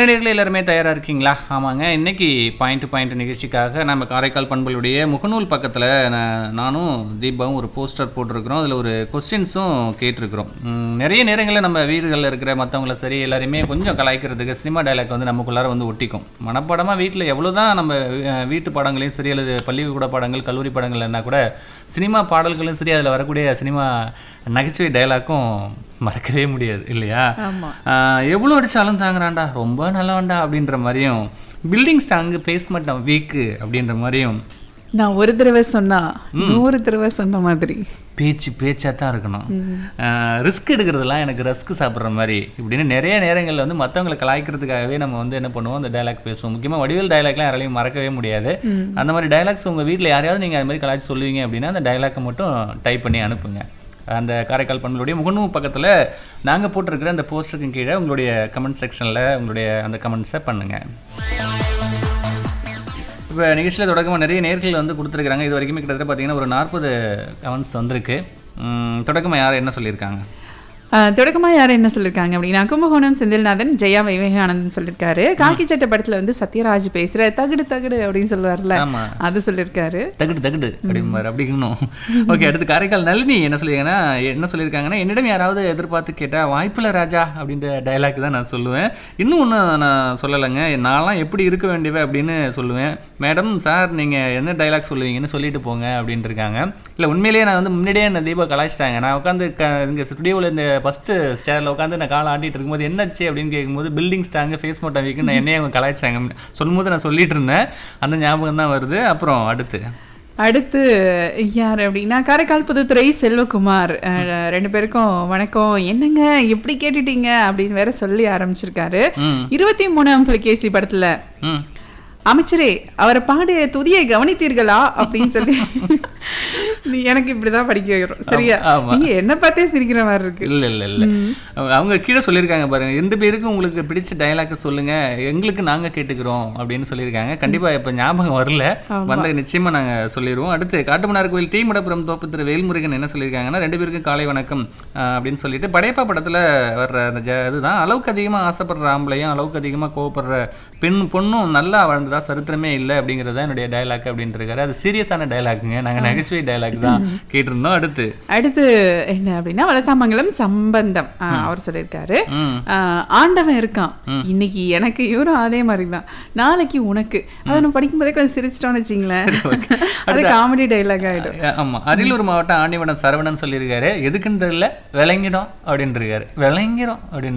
நேரடிகள் எல்லாருமே தயாராக இருக்கீங்களா ஆமாங்க இன்னைக்கு பாயிண்ட் டு பாயிண்ட் நிகழ்ச்சிக்காக நம்ம காரைக்கால் பண்புகளுடைய முகநூல் பக்கத்தில் நானும் தீபாவும் ஒரு போஸ்டர் போட்டிருக்கிறோம் அதில் ஒரு கொஸ்டின்ஸும் கேட்டிருக்கிறோம் உம், நிறைய நேரங்களில் நம்ம வீடுகளில் இருக்கிற மற்றவங்கள சரி எல்லாரையுமே கொஞ்சம் கலாய்க்கிறதுக்கு சினிமா டைலாக் வந்து நமக்குள்ளார வந்து ஒட்டிக்கும் மனப்படமாக வீட்டில் எவ்வளோ தான் நம்ம அஹ், வீட்டு பாடங்களையும் சரி அல்லது பள்ளிக்கூட பாடங்கள் கல்லூரி பாடங்கள்னா கூட சினிமா பாடல்களும் சரி அதில் வரக்கூடிய சினிமா நகைச்சுவை டைலாக்கும் மறக்கவே முடியாது இல்லையா ஆமா ஆஹ் எவ்வளோ அடிச்சாலும் தாங்குறான்டா ரொம்ப நல்லவன்டா அப்படின்ற மாதிரியும் பில்டிங் ஸ்டாங்கு பேஸ்மெண்ட் வீக்கு அப்படின்ற மாதிரியும் நான் ஒரு தடவை சொன்னா நூறு தடவை சொன்ன மாதிரி பேச்சு பேச்சாக தான் இருக்கணும் ரிஸ்க் எடுக்கிறதுலாம் எனக்கு ரஸ்க் சாப்பிட்ற மாதிரி இப்படின்னு நிறைய நேரங்களில் வந்து மற்றவங்களை கலாய்க்கிறதுக்காகவே நம்ம வந்து என்ன பண்ணுவோம் அந்த டைலாக் பேசுவோம் முக்கியமாக வடிவேல் டைலாக்லாம் யாராலையும் மறக்கவே முடியாது அந்த மாதிரி டைலாக்ஸ் உங்கள் வீட்டில் யாரையாவது நீங்கள் அது மாதிரி கலாய்ச்சி சொல்லுவீங்க அப்படின்னா அந்த டைலாக்கை மட்டும் டைப் பண்ணி அனுப்புங்க அந்த காரைக்கால் பண்புடைய முகநூல் பக்கத்தில் நாங்கள் போட்டிருக்கிற அந்த போஸ்டருக்கு கீழே உங்களுடைய கமெண்ட் செக்ஷனில் உங்களுடைய அந்த கமெண்ட்ஸை பண்ணுங்கள் இப்போ நிகழ்ச்சியில் தொடக்கமாக நிறைய நேர்கள் வந்து கொடுத்துருக்காங்க இது வரைக்குமே கிட்டத்தட்ட பார்த்தீங்கன்னா ஒரு நாற்பது கமெண்ட்ஸ் வந்திருக்கு தொடக்கமாக யார் என்ன சொல்லியிருக்காங்க ஆஹ் தொடக்கமா யார் என்ன சொல்லியிருக்காங்க அப்படின்னா கும்பகோணம் செந்தில்நாதன் ஜெயா விவேகானந்தன் சொல்லியிருக்காரு காக்கி சட்டை படத்துல வந்து சத்யராஜ் பேசுற தகுடு தகுடு அப்படின்னு சொல்லுவார்ல ஆமா. அது சொல்லியிருக்காரு தகுடு தகுடு அப்படிம்பாரு அப்படிங்கணும் ஓகே அடுத்து காரைக்கால் நளினி என்ன சொல்லியிருக்காங்கன்னா என்ன சொல்லியிருக்காங்கன்னா என்னிடம் யாராவது எதிர்பார்த்து கேட்டால் வாய்ப்பில்லை ராஜா அப்படின்ற டைலாக் தான் நான் சொல்லுவேன் இன்னும் ஒன்று நான் சொல்லலைங்க நான்லாம் எப்படி இருக்க வேண்டியவ அப்படின்னு சொல்லுவேன் மேடம் சார் நீங்கள் என்ன டைலாக் சொல்லுவீங்கன்னு சொல்லிட்டு போங்க அப்படின்ட்டு இருக்காங்க இல்லை உண்மையிலேயே நான் வந்து முன்னாடியே என்ன தீபா கலாய்ச்சிட்டாங்க நான் உட்காந்து க இங்கே ஸ்டுடியோவில் இந்த ஃபஸ்ட்டு சேரில் உட்காந்து நான் காலை ஆட்டிட்டு இருக்கும்போது என்னாச்சு அப்படின்னு கேட்கும்போது பில்டிங் ஸ்டாங்க ஃபேஸ் மோட்டா வீக்கு நான் என்னையே அவங்க கலாய்ச்சாங்க சொல்லும்போது நான் சொல்லிட்டு இருந்தேன் அந்த ஞாபகம் தான் வருது அப்புறம் அடுத்து அடுத்து யார் அப்படின்னா காரைக்கால் புதுத்துறை செல்வகுமார் அஹ் ரெண்டு பேருக்கும் வணக்கம் என்னங்க எப்படி கேட்டுட்டீங்க அப்படின்னு வேற சொல்லி ஆரம்பிச்சிருக்காரு ம் இருபத்தி மூணாம் புலிகேசி படத்துல ம் அமைச்சரே அவரை பாடிய துதியை கவனித்தீர்களா அப்படின்னு சொல்லி நீ எனக்கு இப்படிதான் படிக்க வைக்கிறோம் சரியா ஆமா. நீங்க என்ன பார்த்தே சிரிக்கிற மாதிரி இருக்கு இல்ல இல்ல இல்ல அவங்க கீழே சொல்லியிருக்காங்க பாருங்க ரெண்டு பேருக்கு உங்களுக்கு பிடிச்ச டைலாக் சொல்லுங்க எங்களுக்கு நாங்க கேட்டுக்கிறோம் அப்படின்னு சொல்லியிருக்காங்க கண்டிப்பா இப்ப ஞாபகம் வரல வந்த நிச்சயமா நாங்க சொல்லிடுவோம் அடுத்து காட்டுமன்னார் கோயில் டி மடப்புரம் தோப்பு திரு வேல்முருகன் என்ன சொல்லியிருக்காங்கன்னா ரெண்டு பேருக்கும் காலை வணக்கம் ஆஹ் அப்படின்னு சொல்லிட்டு படையப்பா படத்துல வர்ற அந்த ஜ- இதுதான் அளவுக்கு அதிகமா ஆசைப்படுற ஆம்பளையும் அளவுக்கு அதிகமா கோவப்படுற பெண் பொண்ணும் நல்லா வாழ்ந்ததா சரித்திரமே இல்லை அப்படிங்கிறது தான் என்னுடைய டைலாக் அப்படின்ட்டு இருக்காரு அது சீரியஸான டைலாக்குங்க நாங்க நகைச்சுவை டைலாக் தான் கேட்டிருந்தோம் அடுத்து அடுத்து என்ன அப்படின்னா வளத்தாமங்கலம் சம்பந்தம் ஆஹ் அவர் சொல்லியிருக்காரு ம் ஆஹ் ஆண்டவன் இருக்கான் இன்னைக்கு எனக்கு இவரும் அதே மாதிரி தான் நாளைக்கு உனக்கு அதை நம்ம படிக்கும்போதே கொஞ்சம் சிரிச்சிட்டோம்னு வச்சிங்களேன் அது காமெடி டைலாக் ஆயிடும் அஹ் ஆமா அரியலூர் மாவட்டம் ஆண்டிவடம் சரவணன் சொல்லியிருக்காரு எதுக்குன்னு தெரியல விளங்கிடும் அப்படின்னு இருக்காரு விளங்கிடும் அப்படின்னு